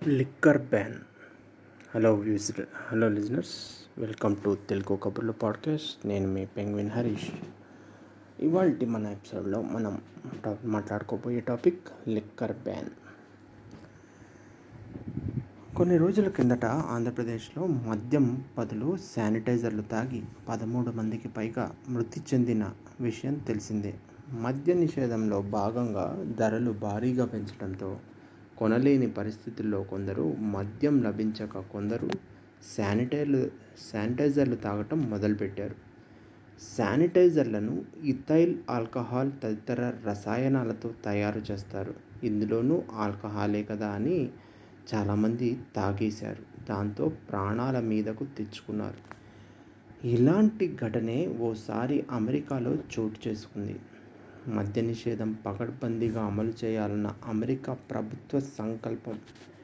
liquor ban hello views hello listeners welcome to Telugu కబుర్లు podcast నేను మీ penguin Harish ఇవాళ మన ఎపిసోడ్లో మనం టా- మాట్లాడుకోబోయే టాపిక్ లిక్కర్ బ్యాన్ కొన్ని రోజుల కిందట ఆంధ్రప్రదేశ్లో మద్యం బదులు శానిటైజర్లు తాగి పదమూడు మందికి పైగా మృతి చెందిన విషయం తెలిసిందే మద్య నిషేధంలో భాగంగా ధరలు భారీగా పెంచడంతో కొనలేని పరిస్థితుల్లో కొందరు మద్యం లభించక కొందరు శానిటైర్లు శానిటైజర్లు తాగటం మొదలుపెట్టారు శానిటైజర్లను ఇథైల్ ఆల్కహాల్ తదితర రసాయనాలతో తయారు చేస్తారు ఇందులోనూ ఆల్కహాలే కదా అని చాలామంది తాగేశారు దాంతో ప్రాణాల మీదకు తెచ్చుకున్నారు ఇలాంటి ఘటనే ఓసారి అమెరికాలో చోటు చేసుకుంది మద్య నిషేధం పకడ్బందీగా అమలు చేయాలన్న అమెరికా ప్రభుత్వ సంకల్పం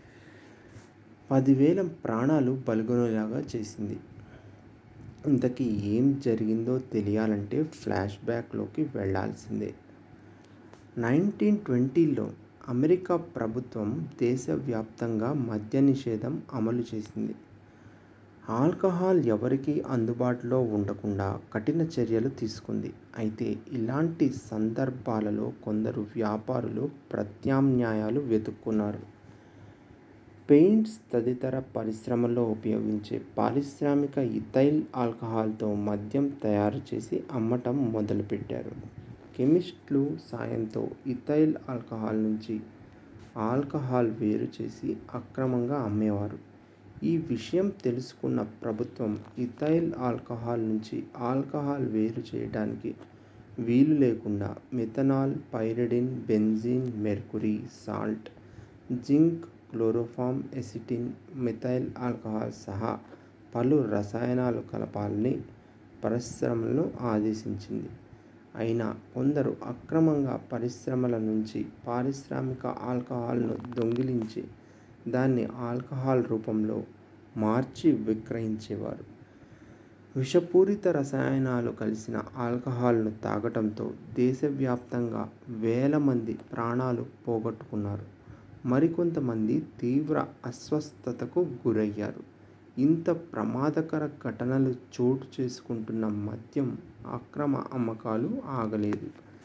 పదివేల ప్రాణాలు బలిగొనేలాగా చేసింది ఇంతకీ ఏం జరిగిందో తెలియాలంటే ఫ్లాష్ బ్యాక్లోకి వెళ్ళాల్సిందే నైన్టీన్ ట్వంటీలో అమెరికా ప్రభుత్వం దేశవ్యాప్తంగా మద్య నిషేధం అమలు చేసింది ఆల్కహాల్ ఎవరికీ అందుబాటులో ఉండకుండా కఠిన చర్యలు తీసుకుంది అయితే ఇలాంటి సందర్భాలలో కొందరు వ్యాపారులు ప్రత్యామ్నాయాలు వెతుక్కున్నారు పెయింట్స్ తదితర పరిశ్రమల్లో ఉపయోగించే పారిశ్రామిక ఇథైల్ ఆల్కహాల్తో మద్యం తయారు చేసి అమ్మటం మొదలుపెట్టారు కెమిస్టులు సాయంతో ఇథైల్ ఆల్కహాల్ నుంచి ఆల్కహాల్ వేరు చేసి అక్రమంగా అమ్మేవారు ఈ విషయం తెలుసుకున్న ప్రభుత్వం ఇథైల్ ఆల్కహాల్ నుంచి ఆల్కహాల్ వేరు చేయడానికి వీలు లేకుండా methanol pyridine benzene mercury salt zinc chloroform acetone methyl alcohol సహా పలు రసాయనాలు కలపాలని పరిశ్రమలను ఆదేశించింది అయినా కొందరు అక్రమంగా పరిశ్రమల నుంచి పారిశ్రామిక ఆల్కహాల్ను దొంగిలించి దాన్ని ఆల్కహాల్ రూపంలో మార్చి విక్రయించేవారు విషపూరిత రసాయనాలు కలిసిన ఆల్కహాల్ను తాగటంతో దేశవ్యాప్తంగా వేల మంది ప్రాణాలు పోగొట్టుకున్నారు మరికొంతమంది తీవ్ర అస్వస్థతకు గురయ్యారు ఇంత ప్రమాదకర ఘటనలు చోటు చేసుకుంటున్న మద్యం అక్రమ అమ్మకాలు ఆగలేదు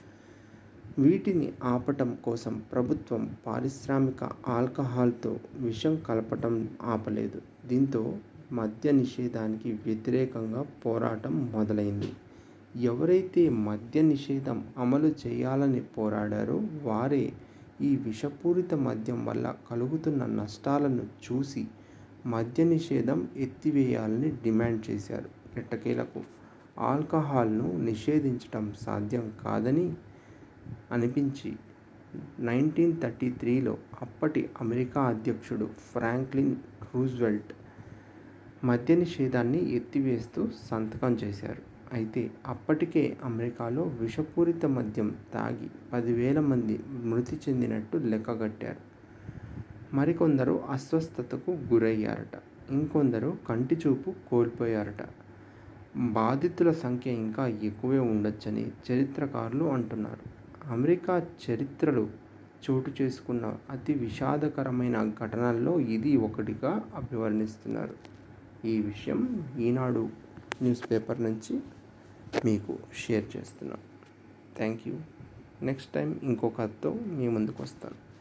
వీటిని ఆపటం కోసం ప్రభుత్వం పారిశ్రామిక ఆల్కహాల్తో విషం కలపటం ఆపలేదు దీంతో మద్య నిషేధానికి వ్యతిరేకంగా పోరాటం మొదలైంది ఎవరైతే మద్య నిషేధం అమలు చేయాలని పోరాడారో వారే ఈ విషపూరిత మద్యం వల్ల కలుగుతున్న నష్టాలను చూసి మద్య నిషేధం ఎత్తివేయాలని డిమాండ్ చేశారు ఎట్టకేలకు ఆల్కహాల్ను నిషేధించటం సాధ్యం కాదని అనిపించి నైన్టీన్ థర్టీ త్రీలో అప్పటి అమెరికా అధ్యక్షుడు ఫ్రాంక్లిన్ రూజ్వెల్ట్ మద్య నిషేధాన్ని ఎత్తివేస్తూ సంతకం చేశారు అయితే అప్పటికే అమెరికాలో విషపూరిత మద్యం తాగి పదివేల మంది మృతి చెందినట్టు లెక్కగట్టారు మరికొందరు అస్వస్థతకు గురయ్యారట ఇంకొందరు కంటి చూపు కోల్పోయారట బాధితుల సంఖ్య ఇంకా ఎక్కువే ఉండొచ్చని చరిత్రకారులు అంటున్నారు అమెరికా చరిత్రలో చోటు చేసుకున్న అతి విషాదకరమైన ఘటనల్లో ఇది ఒకటిగా అభివర్ణిస్తున్నారు ఈ విషయం ఈనాడు న్యూస్ పేపర్ నుంచి మీకు షేర్ చేస్తున్నాను థ్యాంక్ యూ నెక్స్ట్ టైం ఇంకో కథతో మీ ముందుకు వస్తాను